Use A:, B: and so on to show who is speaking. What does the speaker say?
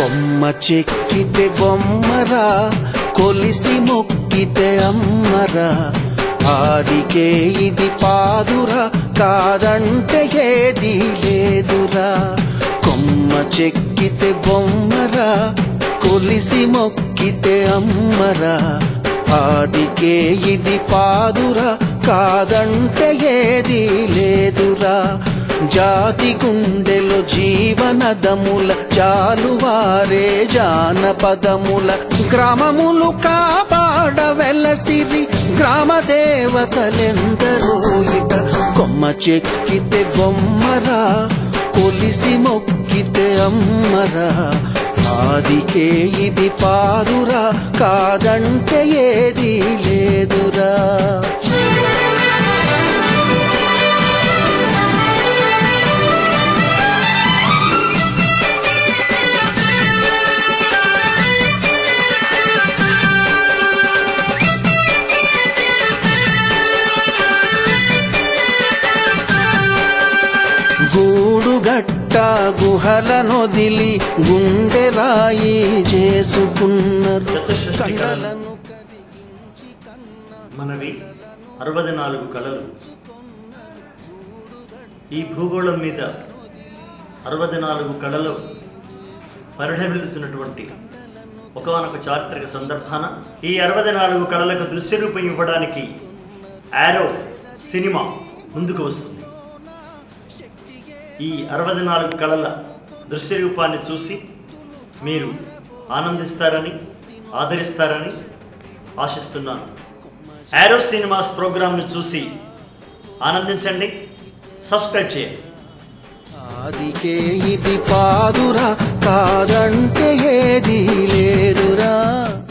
A: కొమ్మ చెక్కితే బొమ్మరా కొలిసి మొక్కితే అమ్మరా ఆదికే ఇది పాదురా కాదంటే ఏది లేదురా కొమ్మ చెక్కితే బొమ్మరా కొలిసి మొక్కితే అమ్మరా ఆదికే ఇది పాదురా కాదంటే ఏది లేదురా జాతి గుండెలో జీవనదముల జాలువారే జానపదముల గ్రామములు కాపాడ వెలసిరి గ్రామ దేవతలెందరో ఇట కొమ్మ చెక్కితే బొమ్మరా కొలిసి మొక్కితే అమ్మరా ఆదికే ఇది పాదురా కాదంటే ఏది లేదురా గూడుగట్ట గుహలనొదిలి గుండె రాయి చేసుకున్నారు కండలను కరిగించి కన్న
B: మనవి అరవై నాలుగు కళలు ఈ భూగోళం మీద అరవై నాలుగు కళలు పరిఢమిల్లుతున్నటువంటి ఒకనొక చారిత్రక సందర్భాన ఈ అరవై నాలుగు కళలకు దృశ్య రూపం ఇవ్వడానికి యారో సినిమా ముందుకు వస్తుంది ఈ అరవై నాలుగు కళల దృశ్య రూపాన్ని చూసి మీరు ఆనందిస్తారని ఆదరిస్తారని ఆశిస్తున్నాను యారో సినిమాస్ ప్రోగ్రామ్ను చూసి ఆనందించండి సబ్స్క్రైబ్ చేయండి
A: ఆదికే ఇది పాదురా కాదంటే ఏది లేదురా